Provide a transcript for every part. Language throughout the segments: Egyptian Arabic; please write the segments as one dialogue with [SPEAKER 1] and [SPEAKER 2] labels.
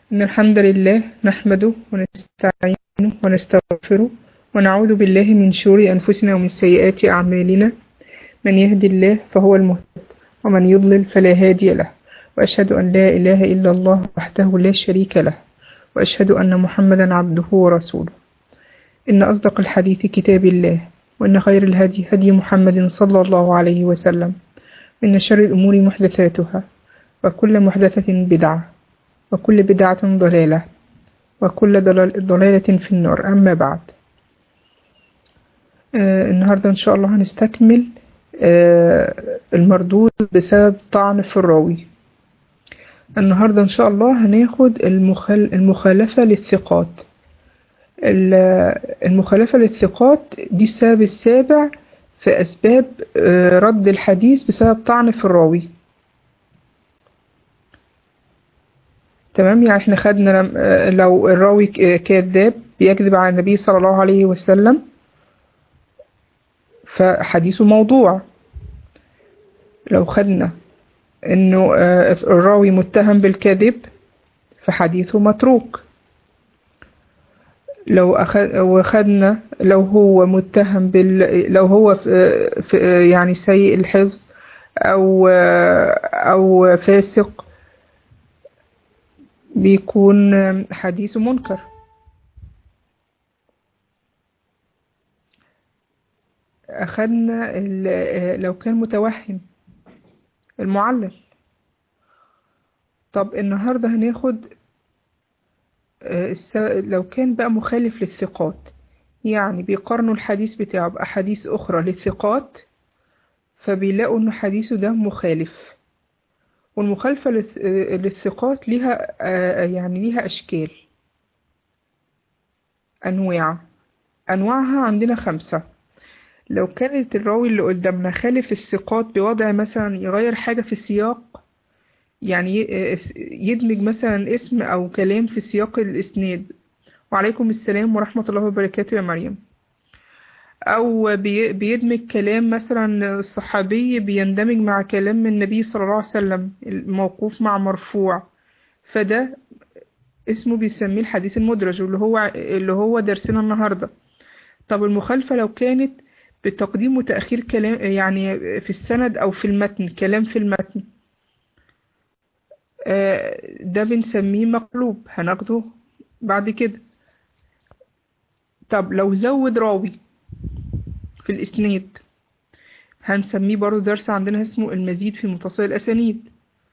[SPEAKER 1] إن الحمد لله نحمده ونستعينه ونستغفره ونعوذ بالله من شرور أنفسنا ومن سيئات أعمالنا من يهدي الله فهو المهتد ومن يضلل فلا هادي له وأشهد أن لا إله إلا الله وحده لا شريك له وأشهد أن محمدا عبده ورسوله إن أصدق الحديث كتاب الله وإن خير الهدي هدي محمد صلى الله عليه وسلم إن شر الأمور محدثاتها وكل محدثة بدعة وكل بدعة ضلالة وكل ضلال ضلالة في النار أما بعد آه النهاردة إن شاء الله هنستكمل آه المردود بسبب طعن في الراوي النهاردة إن شاء الله هناخد المخل... المخالفة للثقات المخالفة للثقات دي السبب السابع في أسباب آه رد الحديث بسبب طعن في الراوي تمام يعني احنا خدنا لو الراوي كذاب بيكذب على النبي صلى الله عليه وسلم فحديثه موضوع لو خدنا انه الراوي متهم بالكذب فحديثه متروك لو أخد وخدنا لو هو متهم بال لو هو في في يعني سيء الحفظ او او فاسق بيكون حديثه منكر أخدنا لو كان متوهم المعلل طب النهاردة هناخد لو كان بقى مخالف للثقات يعني بيقارنوا الحديث بتاعه بأحاديث أخرى للثقات فبيلاقوا إنه حديثه ده مخالف والمخالفة للثقات ليها يعني ليها أشكال أنواع أنواعها عندنا خمسة لو كانت الراوي اللي قدامنا خالف الثقات بوضع مثلا يغير حاجة في السياق يعني يدمج مثلا اسم أو كلام في سياق الإسناد وعليكم السلام ورحمة الله وبركاته يا مريم أو بيدمج كلام مثلا الصحابي بيندمج مع كلام النبي صلى الله عليه وسلم الموقوف مع مرفوع فده اسمه بيسميه الحديث المدرج اللي هو اللي هو درسنا النهارده طب المخالفة لو كانت بتقديم وتأخير كلام يعني في السند أو في المتن كلام في المتن ده بنسميه مقلوب هناخده بعد كده طب لو زود راوي في الإسناد هنسميه برضه درس عندنا اسمه المزيد في متصل الأسانيد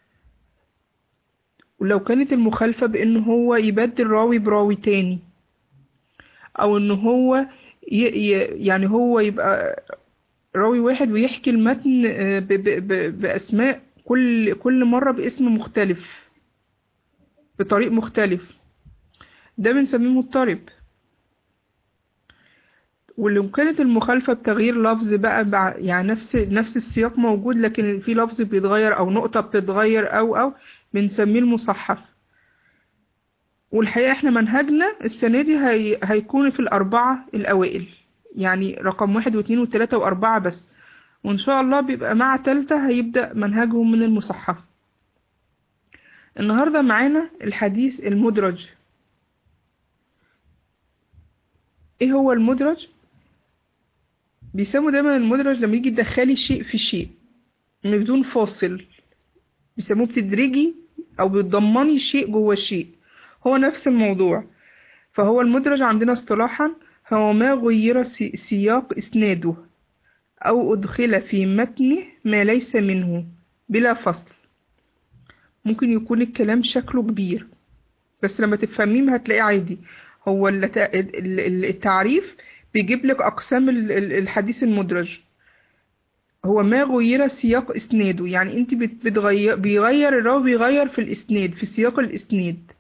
[SPEAKER 1] ولو كانت المخالفة بأن هو يبدل راوي براوي تاني أو أن هو ي... ي... يعني هو يبقى راوي واحد ويحكي المتن ب... ب... ب... بأسماء كل كل مرة باسم مختلف بطريق مختلف ده بنسميه مضطرب ولو كانت المخالفة بتغيير لفظ بقى يعني نفس نفس السياق موجود لكن في لفظ بيتغير أو نقطة بتتغير أو أو بنسميه المصحف والحقيقة احنا منهجنا السنة دي هي هيكون في الأربعة الأوائل يعني رقم واحد واثنين وثلاثة وأربعة بس وإن شاء الله بيبقى مع تالتة هيبدأ منهجهم من المصحف النهاردة معانا الحديث المدرج ايه هو المدرج بيسموا دايما المدرج لما يجي تدخلي شيء في شيء بدون فاصل بيسموه بتدرجي او بتضمني شيء جوه شيء هو نفس الموضوع فهو المدرج عندنا اصطلاحا هو ما غير سياق اسناده او ادخل في متنه ما ليس منه بلا فصل ممكن يكون الكلام شكله كبير بس لما تفهميه هتلاقيه عادي هو التعريف بيجيب لك أقسام الحديث المدرج هو ما غير سياق إسناده يعني أنت بتغير بيغير الراوي بيغير في الإسناد في سياق الإسناد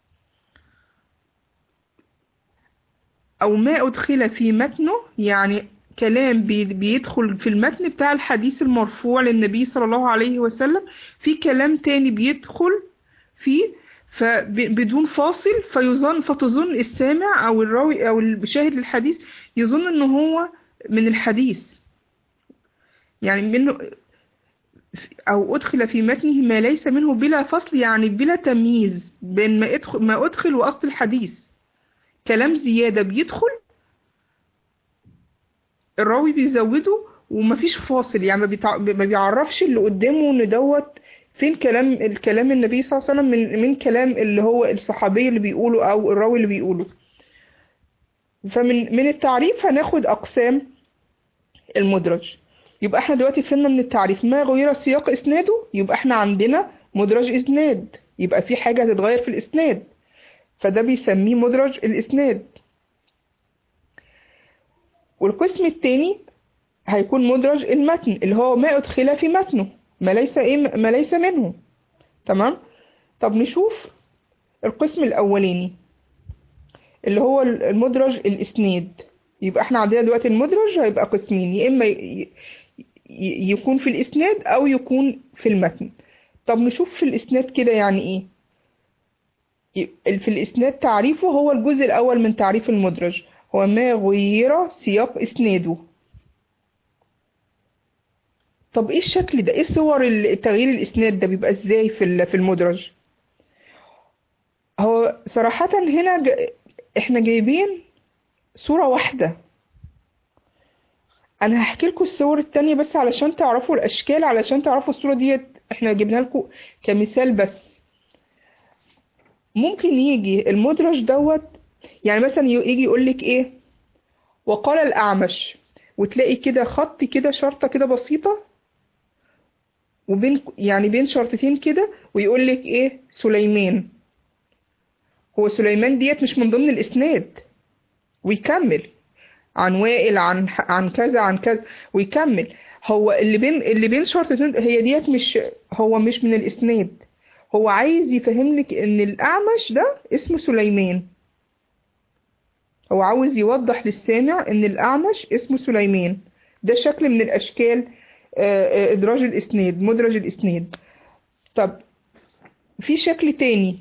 [SPEAKER 1] أو ما أدخل في متنه يعني كلام بيدخل في المتن بتاع الحديث المرفوع للنبي صلى الله عليه وسلم في كلام تاني بيدخل فيه فبدون فاصل فيظن فتظن السامع او الراوي او المشاهد للحديث يظن ان هو من الحديث يعني منه أو أدخل في متنه ما ليس منه بلا فصل يعني بلا تمييز بين ما أدخل, ما أدخل وأصل الحديث كلام زيادة بيدخل الراوي بيزوده ومفيش فاصل يعني ما, بيتع... ما بيعرفش اللي قدامه ان دوت فين كلام الكلام النبي صلى الله عليه وسلم من من كلام اللي هو الصحابي اللي بيقوله او الراوي اللي بيقوله فمن من التعريف هناخد اقسام المدرج يبقى احنا دلوقتي فهمنا من التعريف ما غير سياق اسناده يبقى احنا عندنا مدرج اسناد يبقى في حاجة هتتغير في الاسناد فده بيسميه مدرج الاسناد والقسم التاني هيكون مدرج المتن اللي هو ما أدخل في متنه ما ليس إيه ما ليس منه تمام طب نشوف القسم الأولاني اللي هو المدرج الإسناد يبقى احنا عندنا دلوقتي المدرج هيبقى قسمين يا إما يكون في الإسناد أو يكون في المتن طب نشوف في الإسناد كده يعني إيه في الإسناد تعريفه هو الجزء الأول من تعريف المدرج هو ما غير سياق إسناده طب ايه الشكل ده ايه صور تغيير الاسناد ده بيبقى ازاي في في المدرج هو صراحة هنا ج... احنا جايبين صورة واحدة انا هحكي لكم الصور التانية بس علشان تعرفوا الاشكال علشان تعرفوا الصورة ديت احنا جبناها لكم كمثال بس ممكن يجي المدرج دوت يعني مثلا يجي يقول لك ايه وقال الاعمش وتلاقي كده خط كده شرطة كده بسيطة وبين يعني بين شرطتين كده ويقول لك ايه سليمان هو سليمان ديت مش من ضمن الاسناد ويكمل عن وائل عن عن كذا عن كذا ويكمل هو اللي بين اللي بين شرطتين هي ديت مش هو مش من الاسناد هو عايز يفهم لك ان الاعمش ده اسمه سليمان هو عاوز يوضح للسامع ان الاعمش اسمه سليمان ده شكل من الاشكال ادراج الاسناد مدرج الاسناد طب في شكل تاني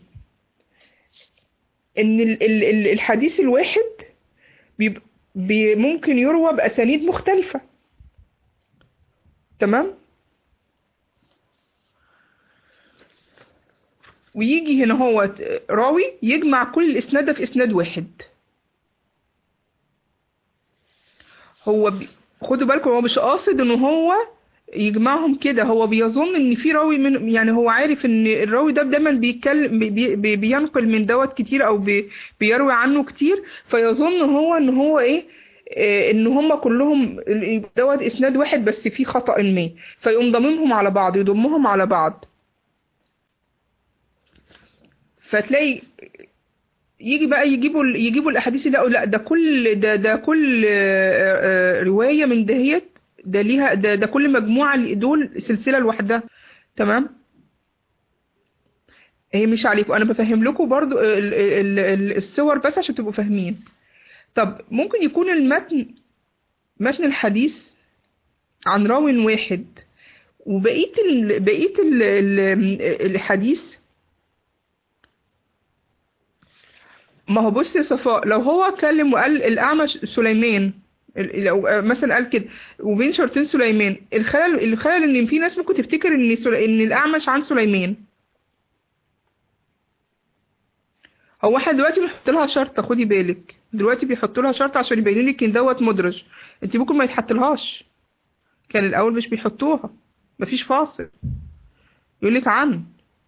[SPEAKER 1] ان الحديث الواحد بي ممكن يروى باسانيد مختلفة تمام ويجي هنا هو راوي يجمع كل الاسناد في اسناد واحد هو بي... خدوا بالكم هو مش قاصد ان هو يجمعهم كده هو بيظن ان في راوي من يعني هو عارف ان الراوي ده دايما بيتكلم بي بي بينقل من دوت كتير او بي بيروي عنه كتير فيظن هو ان هو ايه ان هم كلهم دوت اسناد واحد بس فيه خطأ ما فيقوم ضممهم على بعض يضمهم على بعض فتلاقي يجي بقى يجيبوا يجيبوا الاحاديث يلاقوا لا ده كل ده ده كل روايه من دهيت ده ليها ده ده كل مجموعه دول سلسله لوحدها تمام هي مش عليكم انا بفهم لكم برضو ال ال ال الصور بس عشان تبقوا فاهمين طب ممكن يكون المتن متن الحديث عن راو واحد وبقيه ال بقيه ال الحديث ما هو بص يا صفاء لو هو اتكلم وقال الأعمش سليمان لو مثلا قال كده وبين شرطين سليمان الخلل الخلل ان في ناس ممكن تفتكر ان سل... ان الاعمش عن سليمان هو احنا دلوقتي بنحط لها شرطه خدي بالك دلوقتي بيحطوا لها شرطه عشان يبين لك ان دوت مدرج انت ممكن ما يتحطلهاش كان الاول مش بيحطوها مفيش فاصل يقول لك عن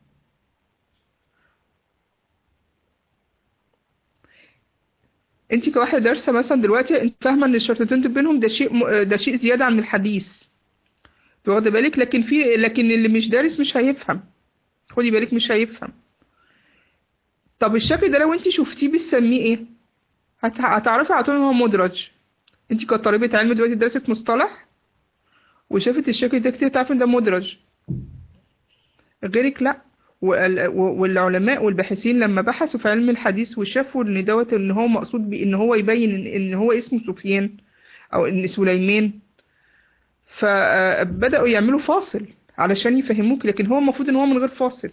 [SPEAKER 1] انت كواحده دارسه مثلا دلوقتي انت فاهمه ان الشرطتين دول بينهم ده شيء م... ده شيء زياده عن الحديث واخده بالك لكن في لكن اللي مش دارس مش هيفهم خدي بالك مش هيفهم طب الشكل ده لو انت شفتيه بتسميه ايه هت... هتعرفي على طول ان هو مدرج انت كطالبه علم دلوقتي درست مصطلح وشافت الشكل ده كتير تعرفي ان ده مدرج غيرك لا والعلماء والباحثين لما بحثوا في علم الحديث وشافوا ان دوت ان هو مقصود بان هو يبين ان هو اسمه سفيان او ان سليمان فبداوا يعملوا فاصل علشان يفهموك لكن هو المفروض ان هو من غير فاصل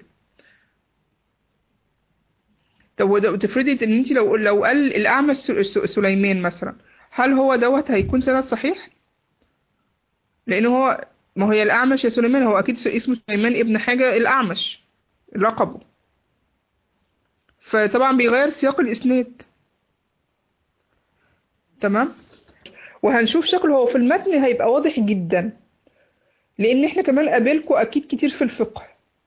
[SPEAKER 1] طب تفرضي ان انت لو لو قال الاعمى سليمان مثلا هل هو دوت هيكون سند صحيح لان هو ما هي الأعمش يا سليمان هو أكيد اسمه سليمان ابن حاجة الأعمش لقبه فطبعا بيغير سياق الإسناد تمام وهنشوف شكله هو في المتن هيبقى واضح جدا لأن احنا كمان قابلكوا أكيد كتير في الفقه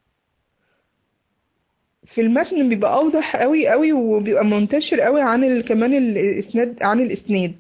[SPEAKER 1] في المتن بيبقى أوضح قوي قوي وبيبقى منتشر قوي عن ال... كمان الإسناد عن الإسناد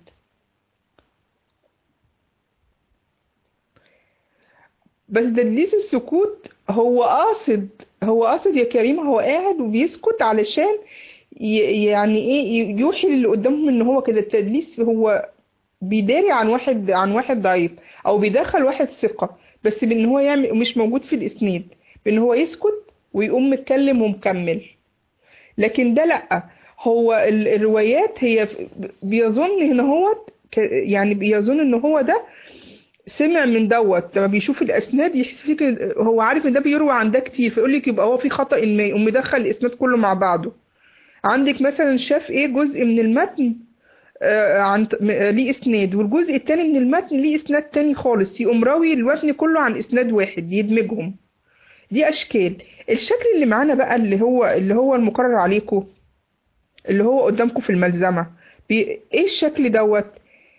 [SPEAKER 1] بس تدليس السكوت هو قاصد هو قاصد يا كريم هو قاعد وبيسكت علشان ي... يعني ايه يوحي للي قدامهم ان هو كده التدليس هو بيداري عن واحد عن واحد ضعيف او بيدخل واحد ثقة بس بان هو يعمل مش موجود في الاسناد بان هو يسكت ويقوم متكلم ومكمل لكن ده لأ هو ال- الروايات هي بيظن هنا هو يعني بيظن ان هو ده سمع من دوت لما بيشوف الاسناد يفتكر هو عارف ان ده بيروى عن ده كتير فيقول لك يبقى هو في خطأ ما يقوم مدخل الاسناد كله مع بعضه عندك مثلا شاف ايه جزء من المتن آه، عن م- آه، ليه اسناد والجزء التاني من المتن ليه اسناد تاني خالص يقوم راوي المتن كله عن اسناد واحد يدمجهم دي اشكال الشكل اللي معانا بقى اللي هو اللي هو المقرر عليكم اللي هو قدامكم في الملزمة بي... ايه الشكل دوت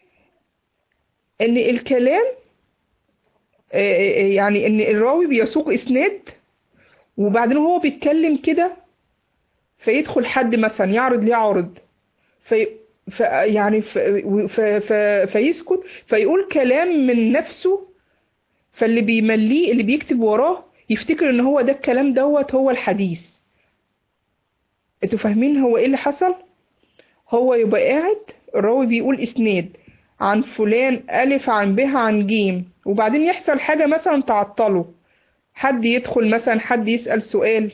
[SPEAKER 1] ان الكلام آه، آه، يعني ان الراوي بيسوق اسناد وبعدين هو بيتكلم كده فيدخل حد مثلا يعرض ليه عارض في ف يعني ف... ف... ف... فيسكت فيقول كلام من نفسه فاللي بيمليه اللي بيكتب وراه يفتكر ان هو ده الكلام دوت هو الحديث انتوا فاهمين هو ايه اللي حصل هو يبقى قاعد الراوي بيقول اسناد عن فلان الف عن ب عن جيم وبعدين يحصل حاجة مثلا تعطله حد يدخل مثلا حد يسأل سؤال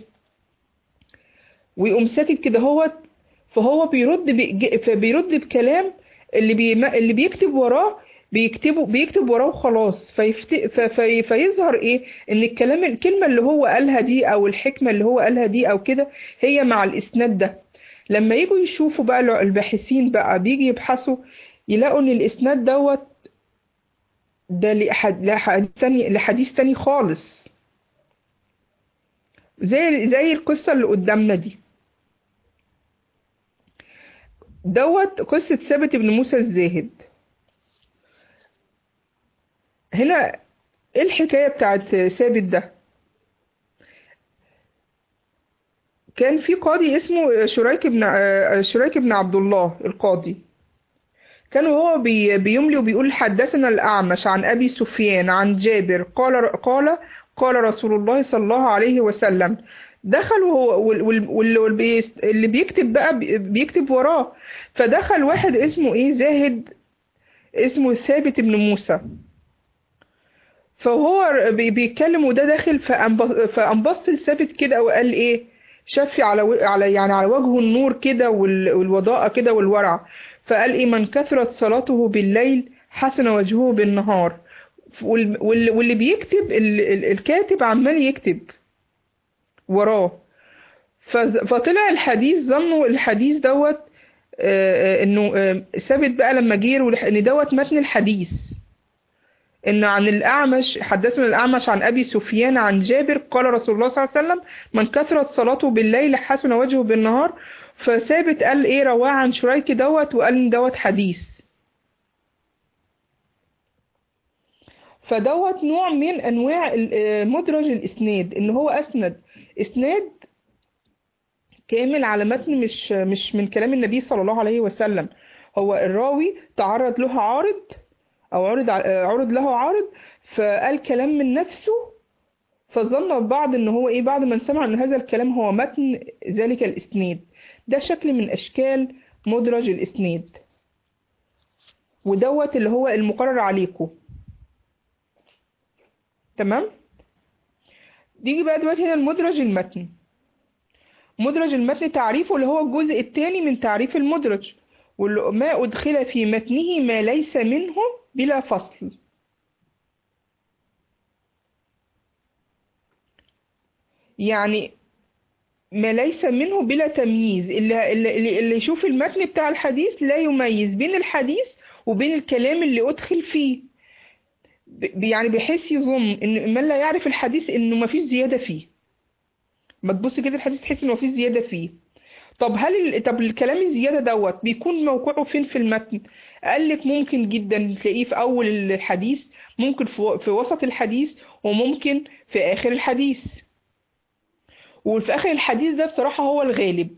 [SPEAKER 1] ويقوم ساكت كده هو فهو بيرد بإج- فبيرد بكلام اللي بي اللي بيكتب وراه بيكتبه بيكتب وراه وخلاص فيفت... ف... في... فيظهر ايه ان الكلام الكلمة اللي هو قالها دي او الحكمة اللي هو قالها دي او كده هي مع الاسناد ده لما يجوا يشوفوا بقى الع- الباحثين بقى بيجي يبحثوا يلاقوا ان الاسناد دوت ده لأحد... لحديث تاني لحديث تاني خالص زي زي القصة اللي قدامنا دي دوت قصة ثابت بن موسى الزاهد هنا ايه الحكاية بتاعت ثابت ده كان في قاضي اسمه شريك بن آه، شريك بن عبد الله القاضي كان هو بي بيملي وبيقول حدثنا الأعمش عن أبي سفيان عن جابر قال قال قال رسول الله صلى الله عليه وسلم دخل وهو وال- وال- وال- والبي- اللي بيكتب بقى بي- بيكتب وراه فدخل واحد اسمه ايه زاهد اسمه ثابت بن موسى فهو بي- بيتكلم وده داخل فقام بص- فقام بص لثابت كده وقال ايه شفي على و- على يعني على وجهه النور كده وال- والوضاءة كده والورع فقال ايه من كثرت صلاته بالليل حسن وجهه بالنهار وال- وال- واللي بيكتب ال- ال- الكاتب عمال يكتب وراه فز- فطلع الحديث ظنوا الحديث دوت آه، آه، انه آه، ثابت بقى لما جه يروي الح- ان دوت متن الحديث ان عن الاعمش حدثنا الاعمش عن ابي سفيان عن جابر قال رسول الله صلى الله عليه وسلم من كثرت صلاته بالليل حسن وجهه بالنهار فثابت قال ايه رواه عن شريك دوت وقال ان دوت حديث فدوت نوع من انواع ال- آه، مدرج الاسناد ان هو اسند اسناد كامل على متن مش مش من كلام النبي صلى الله عليه وسلم هو الراوي تعرض له عارض او عرض ع- آه، عرض له عارض فقال كلام من نفسه فظن البعض ان هو ايه بعد ما سمع ان هذا الكلام هو متن ذلك الاسناد ده شكل من اشكال مدرج الاسناد ودوت اللي هو المقرر عليكم تمام نيجي بقى دلوقتي هنا المدرج المتن مدرج المتن تعريفه اللي هو الجزء الثاني من تعريف المدرج واللي ما أدخل في متنه ما ليس منه بلا فصل يعني ما ليس منه بلا تمييز اللي, اللي, اللي يشوف المتن بتاع الحديث لا يميز بين الحديث وبين الكلام اللي أدخل فيه ب- يعني بحيث يظن ان من لا يعرف الحديث انه ما فيش زيادة فيه ما تبص كده الحديث تحس انه ما فيش زيادة فيه طب هل ال... طب الكلام الزيادة دوت بيكون موقعه فين في المتن قال لك ممكن جدا تلاقيه في اول الحديث ممكن في, و- في وسط الحديث وممكن في اخر الحديث وفي اخر الحديث ده بصراحة هو الغالب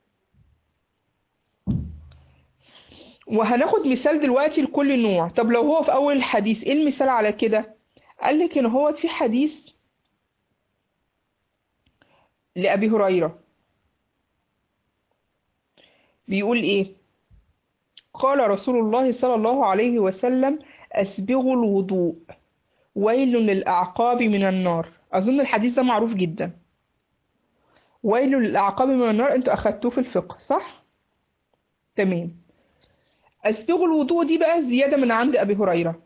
[SPEAKER 1] وهناخد مثال دلوقتي لكل نوع طب لو هو في اول الحديث ايه المثال على كده قال لك ان هو في حديث لأبي هريرة بيقول ايه قال رسول الله صلى الله عليه وسلم اسبغوا الوضوء ويل للأعقاب من النار أظن الحديث ده معروف جدا ويل للأعقاب من النار انتوا أخدتوه في الفقه صح؟ تمام أسبغوا الوضوء دي بقى زيادة من عند أبي هريرة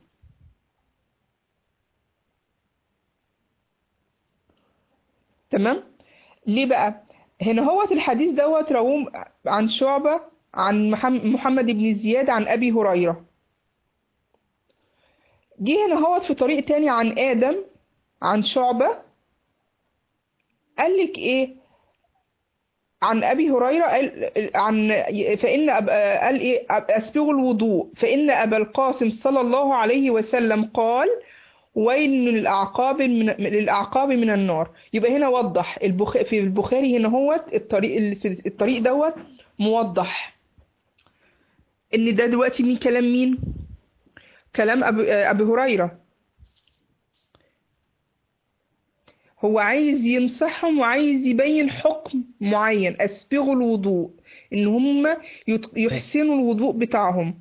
[SPEAKER 1] تمام ليه بقى هنا هوت الحديث دوت رووه عن شعبة عن محم- محمد بن زياد عن أبي هريرة جه هنا هوت في طريق تاني عن آدم عن شعبة قال لك إيه عن أبي هريرة قال عن فإن أب قال إيه أسبغوا الوضوء فإن أبا القاسم صلى الله عليه وسلم قال ويل للأعقاب من للأعقاب من النار يبقى هنا وضح البخ... في البخاري هنا هوت الطريق الطريق دوت موضح إن ده دلوقتي مين كلام مين؟ كلام أبي, أبي هريرة هو عايز ينصحهم وعايز يبين حكم معين أسبغوا الوضوء إن هم يت- يحسنوا الوضوء بتاعهم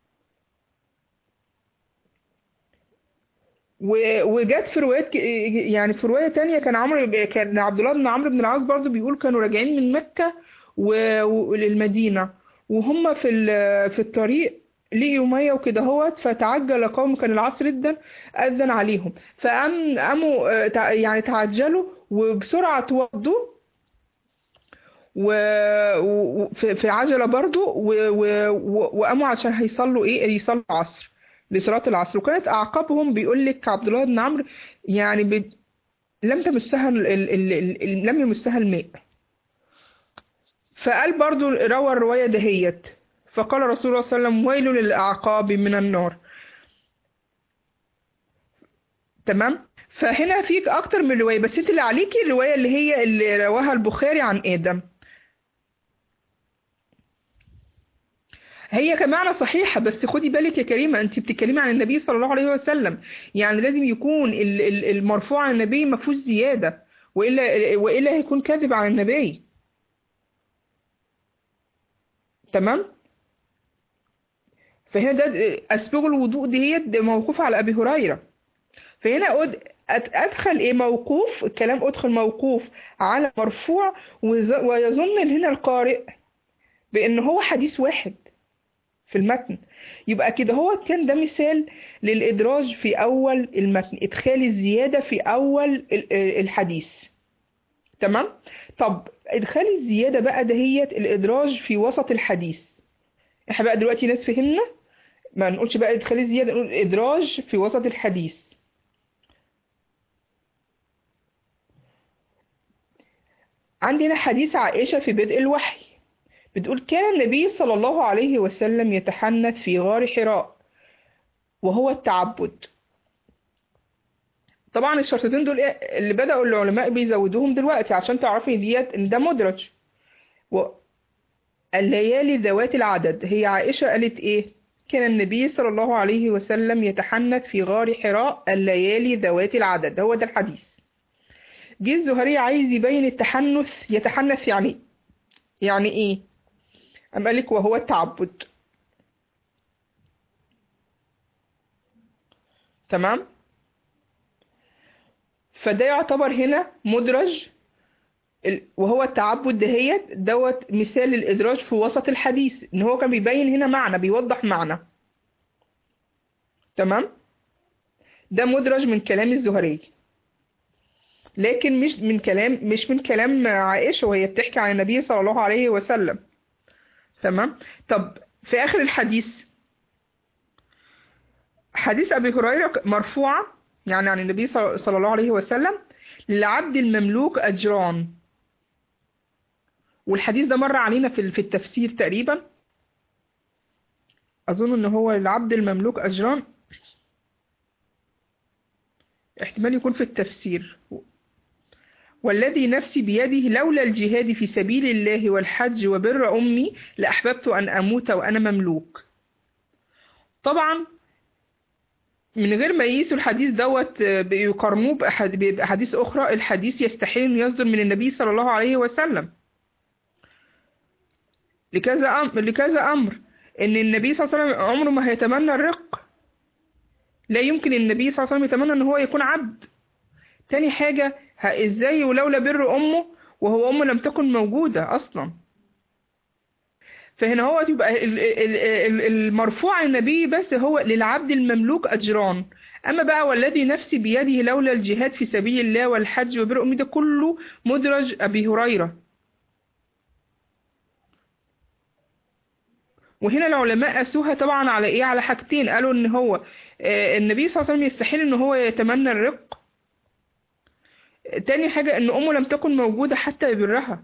[SPEAKER 1] و- وجت في روايات ك- يعني في رواية تانية كان عمرو كان عبد الله بن عمرو بن العاص برضو بيقول كانوا راجعين من مكة و- وللمدينة وهم في ال- في الطريق لقيوا مية وكده هوت فتعجل قوم كان العصر جدا أذن عليهم فقام قاموا آه، تع- يعني تعجلوا وبسرعة توضوا و... و... في في عجلة برضو و... و... و... وقاموا عشان هيصلوا ايه يصلوا العصر لصلاة العصر وكانت أعقابهم بيقول لك عبد الله بن عمرو يعني ب... لم تمسها ال... ال... ال... ال... لم يمسها الماء فقال برضو روى الرواية دهيت فقال رسول الله صلى الله عليه وسلم ويل للأعقاب من النار تمام فهنا فيك أكتر من رواية بس انت اللي عليكي الرواية اللي هي اللي رواها البخاري عن آدم هي كمعنى صحيحة بس خدي بالك يا كريمة انت بتتكلمي عن النبي صلى الله عليه وسلم يعني لازم يكون ال- ال- المرفوع عن النبي ما فيهوش زيادة وإلا وإلا هيكون كاذب عن النبي تمام فهنا ده أسبغ الوضوء ديت ده موقوف على أبي هريرة فهنا أد... أت- أدخل إيه موقوف الكلام أدخل موقوف على مرفوع وز... ويظن إن هنا القارئ بأن هو حديث واحد في المتن يبقى كده هو كان ده مثال للإدراج في أول المتن إدخال الزيادة في أول ال- الحديث تمام طب إدخال الزيادة بقى دهيت الإدراج في وسط الحديث احنا بقى دلوقتي ناس فهمنا ما نقولش بقى إدخال الزيادة نقول إدراج في وسط الحديث عندنا حديث عائشة في بدء الوحي بتقول كان النبي صلى الله عليه وسلم يتحنث في غار حراء وهو التعبد طبعا الشرطتين دول إيه اللي بدأوا العلماء بيزودوهم دلوقتي عشان تعرفي ديت ان ده مدرج و... الليالي ذوات العدد هي عائشة قالت ايه كان النبي صلى الله عليه وسلم يتحنث في غار حراء الليالي ذوات العدد هو ده الحديث جه الزهري عايز يبين التحنث يتحنث يعني يعني ايه أم قالك وهو التعبد تمام فده يعتبر هنا مدرج ال- وهو التعبد دهيت دوت مثال الإدراج في وسط الحديث إن هو كان بيبين هنا معنى بيوضح معنى تمام ده مدرج من كلام الزهري لكن مش من كلام مش من كلام عائشة وهي بتحكي عن النبي صلى الله عليه وسلم تمام طب في آخر الحديث حديث أبي هريرة مرفوعة يعني عن النبي صلى صلى الله عليه وسلم للعبد المملوك أجران والحديث ده مر علينا في في التفسير تقريبا أظن إن هو للعبد المملوك أجران احتمال يكون في التفسير والذي نفسي بيده لولا الجهاد في سبيل الله والحج وبر أمي لأحببت أن أموت وأنا مملوك طبعا من غير ما يقيسوا الحديث دوت يقارنوه بأحد- بأحاديث أخرى الحديث يستحيل أن يصدر من النبي صلى الله عليه وسلم لكذا أمر لكذا أمر إن النبي صلى الله عليه وسلم عمره ما هيتمنى الرق لا يمكن النبي صلى الله عليه وسلم يتمنى إن هو يكون عبد تاني حاجة ه- إزاي ولولا بر أمه وهو أمه لم تكن موجودة أصلا فهنا هو يبقى ال- ال- ال- المرفوع عن النبي بس هو للعبد المملوك أجران أما بقى والذي نفسي بيده لولا الجهاد في سبيل الله والحج وبر أمي ده كله مدرج أبي هريرة وهنا العلماء قاسوها طبعا على ايه على حاجتين قالوا ان هو آه، النبي صلى الله عليه وسلم يستحيل ان هو يتمنى الرق تاني حاجة ان امه لم تكن موجودة حتى يبرها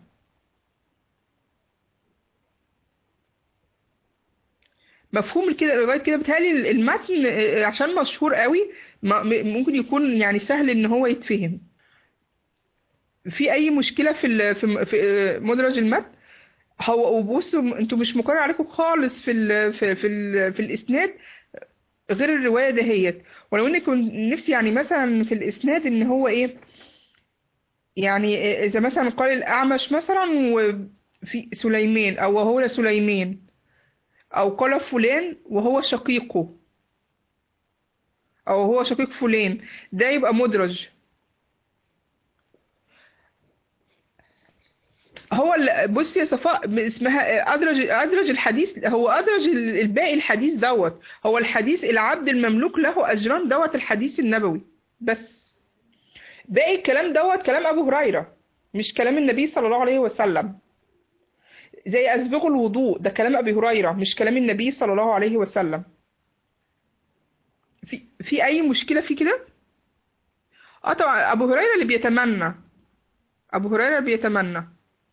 [SPEAKER 1] مفهوم كده لغاية كده بيتهيألي المتن آه، عشان مشهور قوي ما- م- ممكن يكون يعني سهل ان هو يتفهم في اي مشكلة في ال- في في آه، مدرج المتن هو وبصوا انتوا مش مقرر عليكم خالص في ال في في, ال في الاسناد غير الروايه دهيت ولو اني كنت نفسي يعني مثلا في الاسناد ان هو ايه يعني اذا مثلا قال الاعمش مثلا وفي سليمان او وهو سليمان او قال فلان وهو شقيقه او هو شقيق فلان ده يبقى مدرج هو ال- بصي يا صفاء اسمها ادرج ادرج الحديث هو ادرج ال- الباقي الحديث دوت هو الحديث العبد المملوك له اجران دوت الحديث النبوي بس باقي الكلام دوت كلام ابو هريره مش كلام النبي صلى الله عليه وسلم زي اسبغوا الوضوء ده كلام ابي هريره مش كلام النبي صلى الله عليه وسلم في في اي مشكله في كده اه طبعا ابو هريره اللي بيتمنى ابو هريره بيتمنى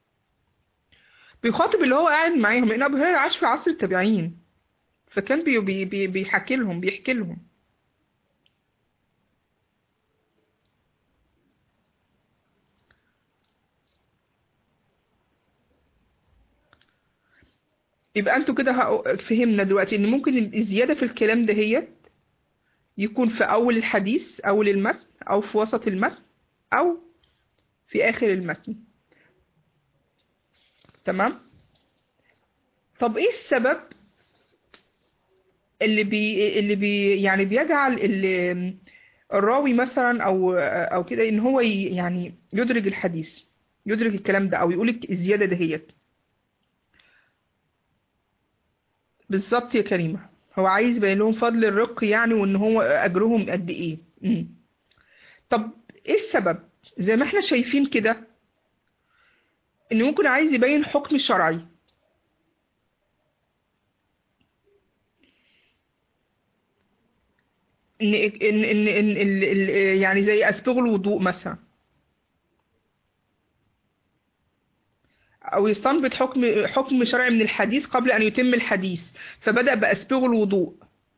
[SPEAKER 1] بيخاطب اللي هو قاعد معاهم لان ابو هريره عاش في عصر التابعين فكان بي بي بي بيحكي لهم بيحكي لهم يبقى انتوا كده هق- فهمنا دلوقتي ان ممكن الزياده في الكلام دهيت يكون في اول الحديث اول المتن او في وسط المتن او في اخر المتن تمام طب ايه السبب اللي بي اللي بي يعني بيجعل ال- الراوي مثلا او او كده ان هو ي- يعني يدرج الحديث يدرج الكلام ده او يقول الزياده دهيت بالظبط يا كريمه هو عايز يبين لهم فضل الرق يعني وان هو اجرهم قد ايه مم. طب ايه السبب زي ما احنا شايفين كده ان ممكن عايز يبين حكم شرعي ان ان ان, إن ال- ال- يعني زي اسبغوا الوضوء مثلا او يستنبط حكم حكم شرعي من الحديث قبل ان يتم الحديث فبدأ باسبغوا الوضوء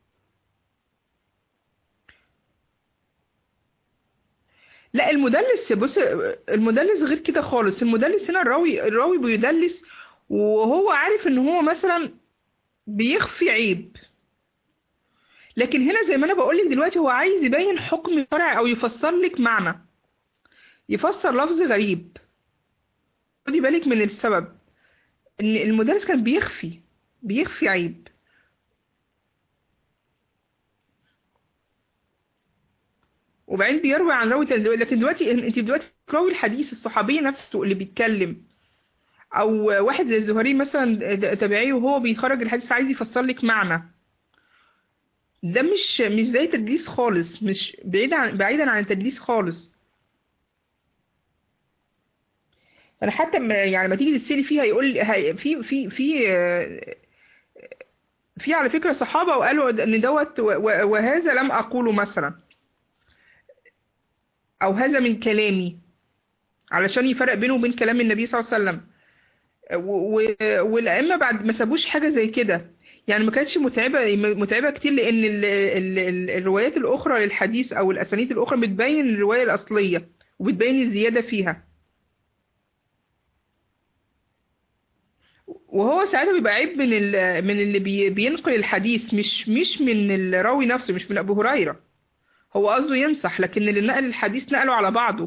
[SPEAKER 1] لا المدلس بص المدلس غير كده خالص المدلس هنا الراوي الراوي بيدلس وهو عارف ان هو مثلا بيخفي عيب لكن هنا زي ما انا بقول لك دلوقتي هو عايز يبين حكم شرعي او يفسر لك معنى يفسر لفظ غريب خدي بالك من السبب ان المدرس كان بيخفي بيخفي عيب وبعدين بيروي عن راوي تاني لكن دلوقتي انت دلوقتي راوي الحديث الصحابي نفسه اللي بيتكلم او واحد زي الزهري مثلا تابعيه وهو بيخرج الحديث عايز يفسر لك معنى ده مش مش زي تدليس خالص مش بعيد عن بعيدا عن التدليس خالص انا حتى ما يعني ما تيجي تسألي فيها يقول لي هي- في في في آه، في على فكرة صحابة وقالوا ان دوت و- و- وهذا لم اقوله مثلا او هذا من كلامي علشان يفرق بينه وبين كلام النبي صلى الله عليه وسلم و- و- والأئمة بعد ما سابوش حاجة زي كده يعني ما كانتش متعبة متعبة كتير لأن ال ال ال الروايات الأخرى للحديث أو الأسانيد الأخرى بتبين الرواية الأصلية وبتبين الزيادة فيها وهو ساعتها بيبقى عيب من ال من اللي بي بينقل الحديث مش مش من الراوي نفسه مش من أبو هريرة هو قصده ينصح لكن اللي نقل الحديث نقله على بعضه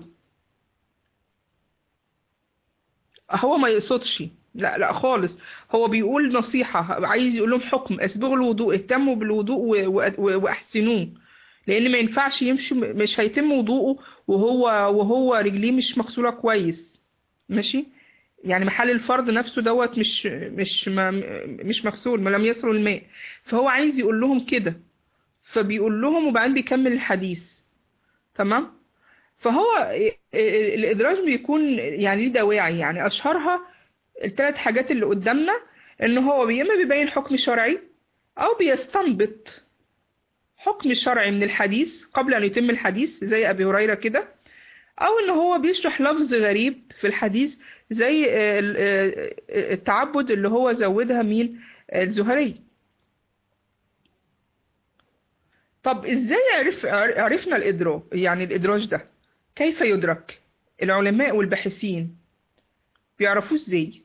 [SPEAKER 1] هو ما يقصدش لا لا خالص هو بيقول نصيحة عايز يقول لهم حكم اسبغوا الوضوء اهتموا بالوضوء و- و- و- واحسنوه لان ما ينفعش يمشي مش هيتم وضوءه وهو وهو رجليه مش مغسولة كويس ماشي يعني محل الفرض نفسه دوت مش مش ما مش مغسول ما لم يصل الماء فهو عايز يقول لهم كده فبيقول لهم وبعدين بيكمل الحديث تمام فهو الإدراج بيكون يعني ليه دواعي يعني أشهرها الثلاث حاجات اللي قدامنا إن هو يا إما بيبين حكم شرعي أو بيستنبط حكم شرعي من الحديث قبل أن يتم الحديث زي أبي هريرة كده أو إن هو بيشرح لفظ غريب في الحديث زي ال- التعبد اللي هو زودها مين الزهري طب إزاي عرف عرفنا الإدراج يعني الإدراج ده كيف يدرك العلماء والباحثين بيعرفوه ازاي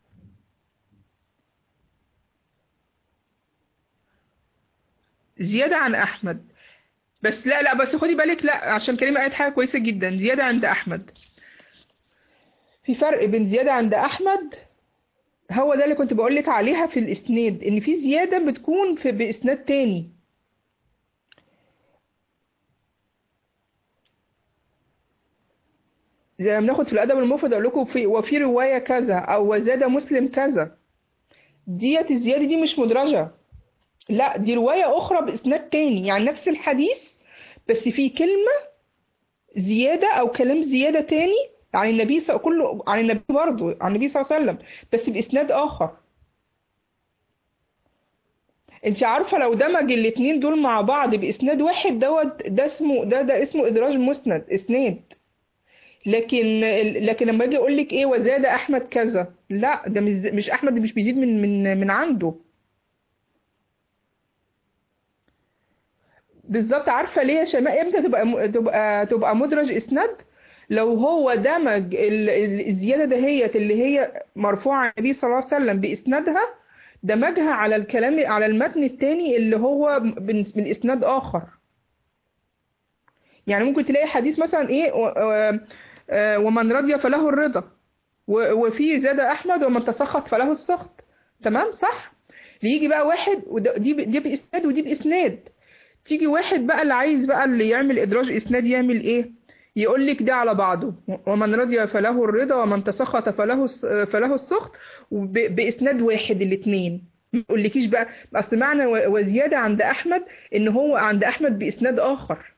[SPEAKER 1] زيادة عن أحمد بس لا لا بس خدي بالك لا عشان كريمة قالت حاجة كويسة جدا زيادة عند أحمد في فرق بين زيادة عند أحمد هو ده اللي كنت بقولك عليها في الإسناد إن في زيادة بتكون في بإسناد تاني زي ما بناخد في الأدب المفرد أقول لكم في وفي رواية كذا أو وزاد مسلم كذا ديت الزيادة دي مش مدرجة لا دي رواية أخرى بإسناد تاني يعني نفس الحديث بس في كلمة زيادة أو كلام زيادة تاني عن النبي صلى كله عن النبي برضه عن النبي صلى الله عليه وسلم بس بإسناد آخر انت عارفة لو دمج الاتنين دول مع بعض بإسناد واحد دوت ده اسمه ده ده اسمه إدراج مسند إسناد لكن لكن لما اجي اقول لك ايه وزاد احمد كذا لا ده مش مش احمد مش بيزيد من من من عنده بالظبط عارفه ليه يا شيماء امتى تبقى م- تبقى تبقى مدرج اسناد لو هو دمج ال- ال- الزياده دهيت اللي هي مرفوعه عن النبي صلى الله عليه وسلم باسنادها دمجها على الكلام على المتن التاني اللي هو من من اسناد اخر يعني ممكن تلاقي حديث مثلا ايه و- و- آه، ومن رضي فله الرضا و- وفي زاد احمد ومن تسخط فله السخط تمام صح يجي بقى واحد وده- دي ب- دي باسناد ودي باسناد تيجي واحد بقى اللي عايز بقى اللي يعمل ادراج اسناد يعمل ايه يقول لك ده على بعضه ومن رضي فله الرضا ومن تسخط فله الس- فله السخط وب- باسناد واحد الاثنين ما يقولكيش بقى اصل معنى و- وزياده عند احمد ان هو عند احمد باسناد اخر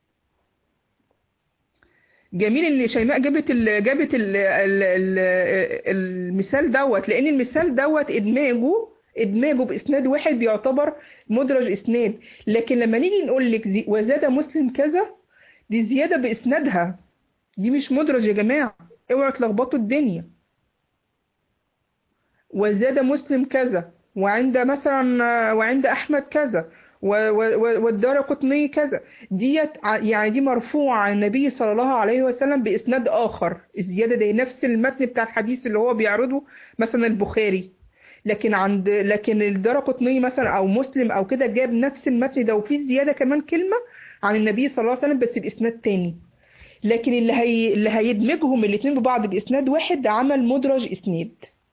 [SPEAKER 1] جميل ان شيماء جابت ال جابت ال ال ال المثال دوت لان المثال دوت ادماجه ادماجه باسناد واحد بيعتبر مدرج اسناد لكن لما نيجي نقول لك زي- وزاد مسلم كذا دي زياده باسنادها دي مش مدرج يا جماعه اوعوا تلخبطوا الدنيا وزاد مسلم كذا وعند مثلا وعند احمد كذا والدار قطني كذا ديت ع- يعني دي مرفوعة عن النبي صلى الله عليه وسلم بإسناد آخر الزيادة دي نفس المتن بتاع الحديث اللي هو بيعرضه مثلا البخاري لكن عند لكن الدار قطني مثلا أو مسلم أو كده جاب نفس المتن ده وفيه زيادة كمان كلمة عن النبي صلى الله عليه وسلم بس بإسناد تاني لكن اللي هي اللي هيدمجهم الاتنين ببعض بإسناد واحد ده عمل مدرج إسناد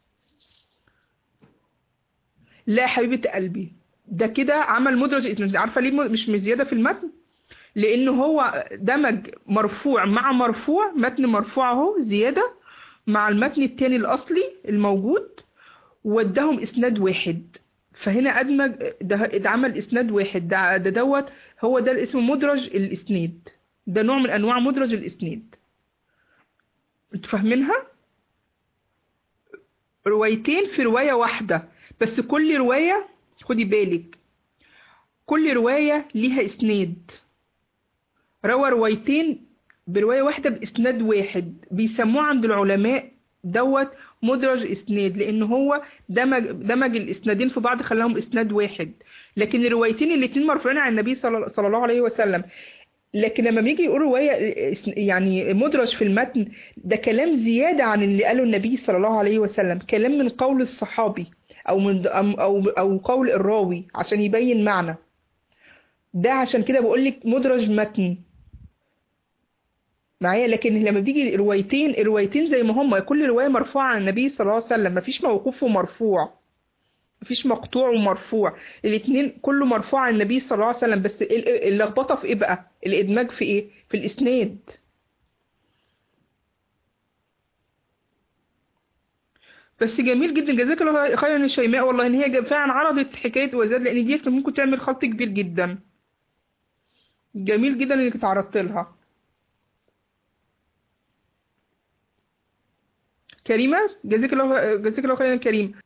[SPEAKER 1] لا يا حبيبة قلبي ده كده عمل مدرج اسناد عارفة ليه م- مش مش زيادة في المتن لأنه هو دمج مرفوع مع مرفوع متن مرفوع اهو زيادة مع المتن التاني الأصلي الموجود واداهم إسناد واحد فهنا أدمج ده ده عمل إسناد واحد ده ده دوت هو ده الاسم مدرج الإسناد ده نوع من أنواع مدرج الإسناد انتوا فاهمينها؟ روايتين في رواية واحدة بس كل رواية خدي بالك كل رواية ليها إسناد روى روايتين برواية واحدة بإسناد واحد بيسموه عند العلماء دوت مدرج إسناد لأن هو دمج دمج الإسنادين في بعض خلاهم إسناد واحد لكن الروايتين الاتنين مرفوعين عن النبي صلى صلى الله عليه وسلم لكن لما بيجي يقول رواية يعني مدرج في المتن ده كلام زيادة عن اللي قاله النبي صلى الله عليه وسلم كلام من قول الصحابي أو من أو أو قول الراوي عشان يبين معنى ده عشان كده بقول لك مدرج متن معايا لكن لما بيجي روايتين الروايتين زي ما هما كل رواية مرفوعة عن النبي صلى الله عليه وسلم مفيش موقوف ومرفوع مفيش مقطوع ومرفوع الاتنين كله مرفوع عن النبي صلى الله عليه وسلم بس اللخبطة في ايه بقى الادماج في ايه في الاسناد بس جميل جدا جزاك الله خيرا يا شيماء والله ان هي فعلا عرضت حكايه وزاد لان دي ممكن تعمل خلط كبير جدا جميل جدا انك اتعرضت لها كريمه جزاك الله جزاك الله خيرا كريم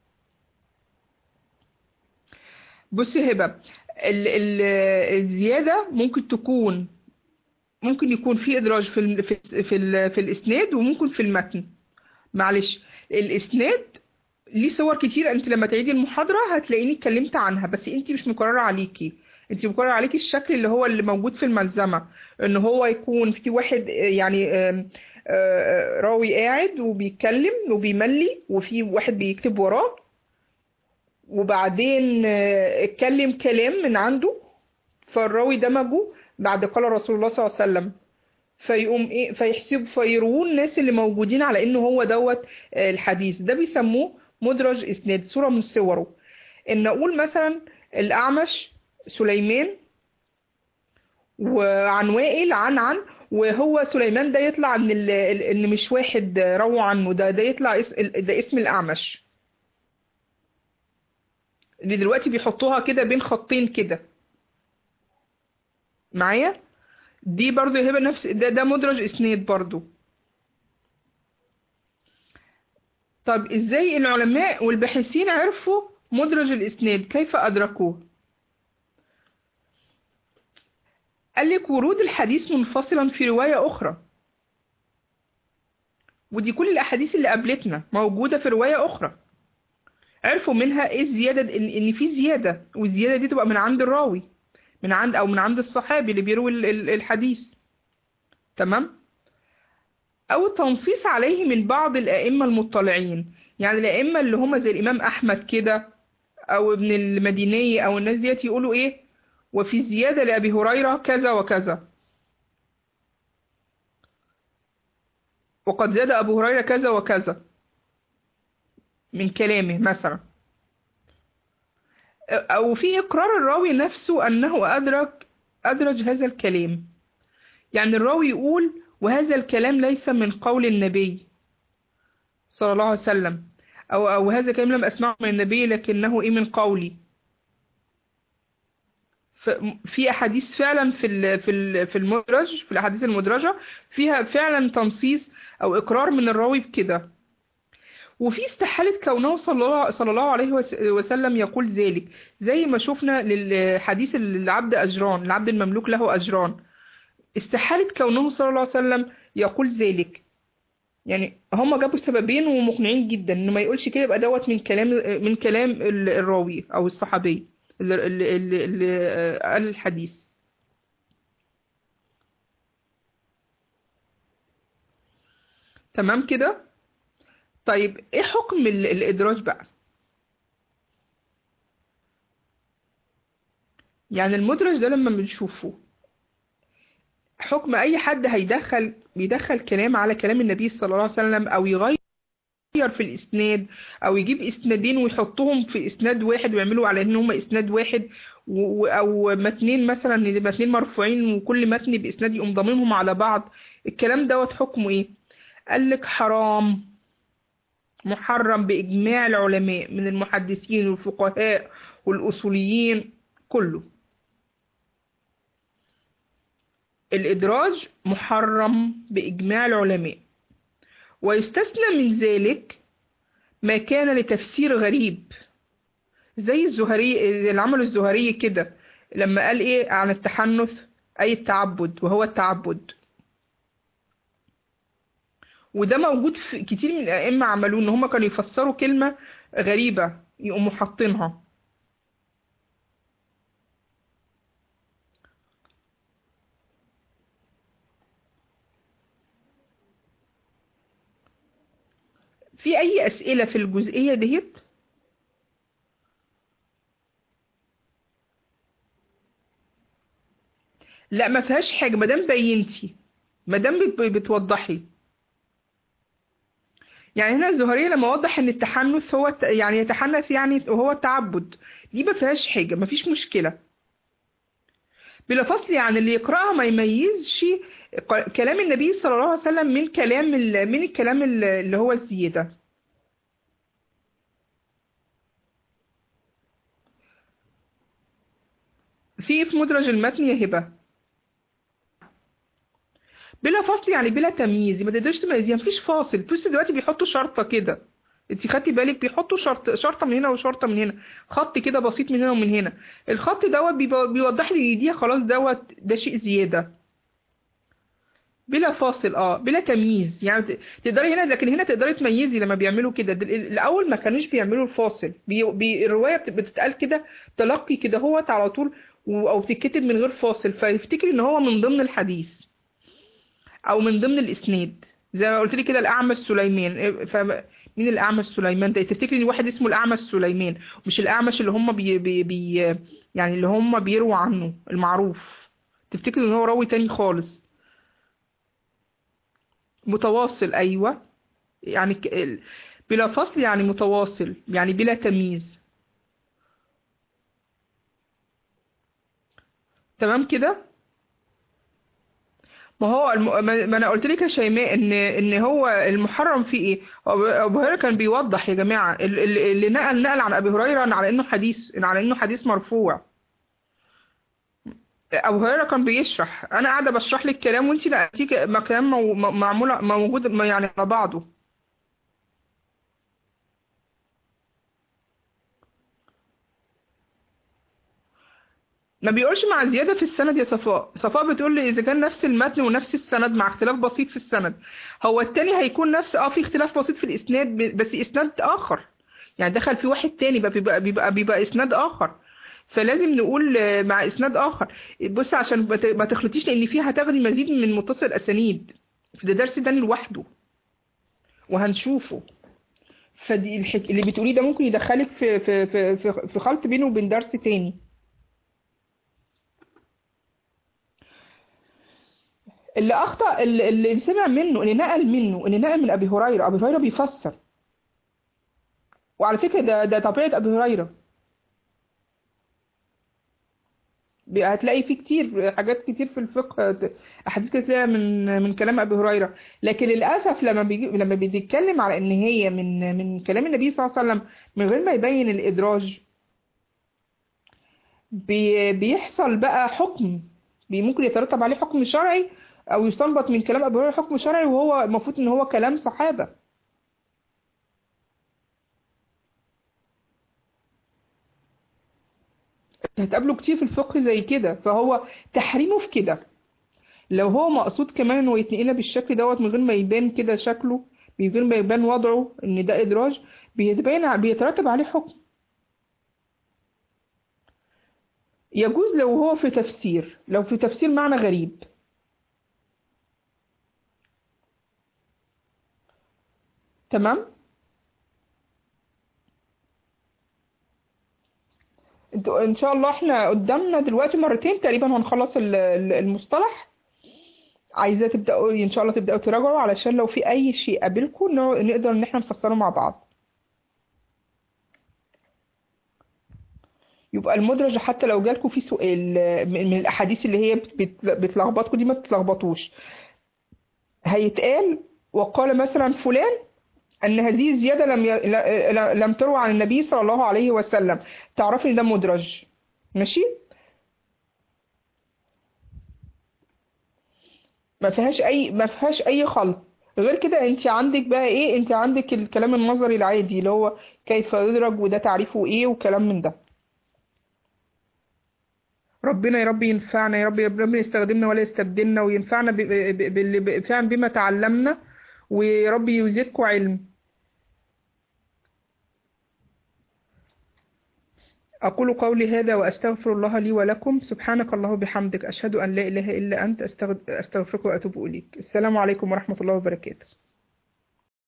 [SPEAKER 1] بصي هبه ال ال الزياده ممكن تكون ممكن يكون في ادراج في ال في في, ال في الاسناد وممكن في المتن معلش الاسناد ليه صور كتير انت لما تعيدي المحاضره هتلاقيني اتكلمت عنها بس انت مش مكرره عليكي انت مكرر عليكي الشكل اللي هو اللي موجود في الملزمه ان هو يكون في واحد يعني راوي قاعد وبيتكلم وبيملي وفي واحد بيكتب وراه وبعدين اتكلم كلام من عنده فالراوي دمجه بعد قال رسول الله صلى الله عليه وسلم فيقوم ايه فيحسب فيروه الناس اللي موجودين على انه هو دوت الحديث ده بيسموه مدرج اسناد صوره من صوره ان اقول مثلا الاعمش سليمان وعن وائل عن عن وهو سليمان ده يطلع ان ان مش واحد روى عنه ده ده يطلع اسم ده اسم الاعمش اللي دلوقتي بيحطوها كده بين خطين كده معايا دي برضو هبه نفس ده ده مدرج اسناد برضو طب ازاي العلماء والباحثين عرفوا مدرج الاسناد كيف ادركوه قال لك ورود الحديث منفصلا في رواية أخرى ودي كل الأحاديث اللي قابلتنا موجودة في رواية أخرى عرفوا منها إيه الزيادة إن, إن في زيادة والزيادة دي تبقى من عند الراوي من عند أو من عند الصحابي اللي بيروي الحديث تمام أو تنصيص عليه من بعض الأئمة المطلعين يعني الأئمة اللي هم زي الإمام أحمد كده أو ابن المديني أو الناس ديت يقولوا إيه وفي زيادة لأبي هريرة كذا وكذا وقد زاد أبو هريرة كذا وكذا من كلامه مثلا أو في إقرار الراوي نفسه أنه أدرك أدرج هذا الكلام يعني الراوي يقول وهذا الكلام ليس من قول النبي صلى الله عليه وسلم أو أو هذا الكلام لم أسمعه من النبي لكنه إيه من قولي في احاديث فعلا في في في المدرج في الاحاديث المدرجه فيها فعلا تنصيص او اقرار من الراوي بكده وفي استحالة كونه صلى الله, صلى الله عليه وسلم يقول ذلك زي ما شفنا للحديث العبد أجران العبد المملوك له أجران استحالة كونه صلى الله عليه وسلم يقول ذلك يعني هم جابوا سببين ومقنعين جدا انه ما يقولش كده يبقى دوت من كلام من كلام الراوي او الصحابي اللي, اللي, اللي قال الحديث تمام كده طيب ايه حكم الادراج بقى يعني المدرج ده لما بنشوفه حكم اي حد هيدخل بيدخل كلام على كلام النبي صلى الله عليه وسلم او يغير في الاسناد او يجيب اسنادين ويحطهم في اسناد واحد ويعملوا على ان هم اسناد واحد و... او متنين مثلا يبقى اتنين مرفوعين وكل متن باسناد يقوم ضاممهم على بعض الكلام دوت حكمه ايه قال لك حرام محرم باجماع العلماء من المحدثين والفقهاء والاصوليين كله الادراج محرم باجماع العلماء ويستثنى من ذلك ما كان لتفسير غريب زي الزهري اللي عمله الزهري كده لما قال ايه عن التحنث اي التعبد وهو التعبد وده موجود في كتير من الائمه عملوه ان هم كانوا يفسروا كلمه غريبه يقوموا حاطينها في اي اسئله في الجزئيه ديت لا ما فيهاش حاجه ما دام بينتي ما دام بت- بتوضحي يعني هنا الزهرية لما وضح ان التحنث هو الت- يعني يتحنث يعني هو التعبد دي ما فيهاش حاجة ما فيش مشكلة بلا فصل يعني اللي يقرأها ما يميزش ق- كلام النبي صلى الله عليه وسلم من كلام ال- من الكلام ال- اللي هو الزيادة في في مدرج المتن يا هبة بلا فصل يعني بلا تمييز ما تقدرش تميزيها مفيش فاصل بص دلوقتي بيحطوا شرطة كده انت خدتي بالك بيحطوا شرط شرطة من هنا وشرطة من هنا خط كده بسيط من هنا ومن هنا الخط دوت بيبقى- بيوضح لي دي خلاص دوت ده شيء زيادة بلا فاصل اه بلا تمييز يعني ت- تقدري هنا لكن هنا تقدري تميزي لما بيعملوا كده دل- الاول ما كانوش بيعملوا الفاصل بي بي الروايه بت- بتتقال كده تلقي كده هوت على طول و- او تتكتب من غير فاصل فيفتكر ان هو من ضمن الحديث او من ضمن الاسناد زي ما قلت لي كده الاعمش سليمان إيه، ف مين الاعمش سليمان ده تفتكري ان واحد اسمه الاعمش سليمان مش الاعمش اللي هم بي بي بي يعني اللي هم بيرووا عنه المعروف تفتكري ان هو راوي تاني خالص متواصل ايوه يعني ك- ال- بلا فصل يعني متواصل يعني بلا تمييز تمام كده ما هو الم... ما ما انا قلت لك يا شيماء ان ان هو المحرم فيه ايه هو ابو هريره كان بيوضح يا جماعه ال- ال- اللي نقل نقل عن ابي هريره على انه حديث على انه حديث مرفوع ابو هريره كان بيشرح انا قاعده بشرح لك كلام وانت نقلتيه ك- ما كلام مو- م- معموله موجود ما يعني على بعضه ما بيقولش مع زيادة في السند يا صفاء صفاء بتقول لي إذا كان نفس المتن ونفس السند مع اختلاف بسيط في السند هو التاني هيكون نفس اه في اختلاف بسيط في الإسناد ب- بس إسناد آخر يعني دخل في واحد تاني بقى بيبقى بيبقى, بيبقى إسناد آخر فلازم نقول آه، مع إسناد آخر بص عشان ما ت- ما تخلطيش لأن فيها هتاخدي مزيد من متصل الأسانيد ده درس تاني لوحده وهنشوفه فدي الحك... اللي بتقوليه ده ممكن يدخلك في في في في, في خلط بينه وبين درس تاني اللي اخطا اللي اللي سمع منه اللي نقل منه اللي نقل من ابي هريره ابي هريره بيفسر وعلى فكره ده ده طبيعه ابي هريره بي- هتلاقي فيه كتير حاجات كتير في الفقه ت- احاديث كتير تلاقيها من من كلام ابي هريره لكن للاسف لما بيجي لما بيتكلم على ان هي من من كلام النبي صلى الله عليه وسلم من غير ما يبين الادراج بي بيحصل بقى حكم بي ممكن يترتب عليه حكم شرعي او يستنبط من كلام ابو هريره حكم شرعي وهو المفروض ان هو كلام صحابه هتقابله كتير في الفقه زي كده فهو تحريمه في كده لو هو مقصود كمان انه يتنقلها بالشكل دوت من غير ما يبان كده شكله من غير ما يبان وضعه ان ده ادراج بيتبين بيترتب عليه حكم يجوز لو هو في تفسير لو في تفسير معنى غريب تمام انتوا ان شاء الله احنا قدامنا دلوقتي مرتين تقريبا هنخلص ال- ال- المصطلح عايزة تبدأوا ان شاء الله تبدأوا تراجعوا علشان لو في اي شيء قابلكم إنه نقدر ان احنا نفسره مع بعض يبقى المدرج حتى لو جالكم في سؤال من من الاحاديث اللي هي بت- بت- بتلخبطكم دي ما تتلخبطوش هيتقال وقال مثلا فلان ان هذه الزياده لم ي... ل- ل- لم تروى عن النبي صلى الله عليه وسلم تعرفي ان ده مدرج ماشي ما فيهاش اي ما فيهاش اي خلط غير كده انت عندك بقى ايه انت عندك الكلام النظري العادي اللي هو كيف يدرج وده تعريفه ايه وكلام من ده ربنا يا رب ينفعنا يا رب يا رب يستخدمنا ولا يستبدلنا وينفعنا ب- ب- باللي ب- فعلا بما تعلمنا ويا رب يزيدكم علم أقول قولي هذا وأستغفر الله لي ولكم سبحانك الله وبحمدك أشهد أن لا إله إلا أنت أستغ- أستغفرك وأتوب إليك السلام عليكم ورحمة الله وبركاته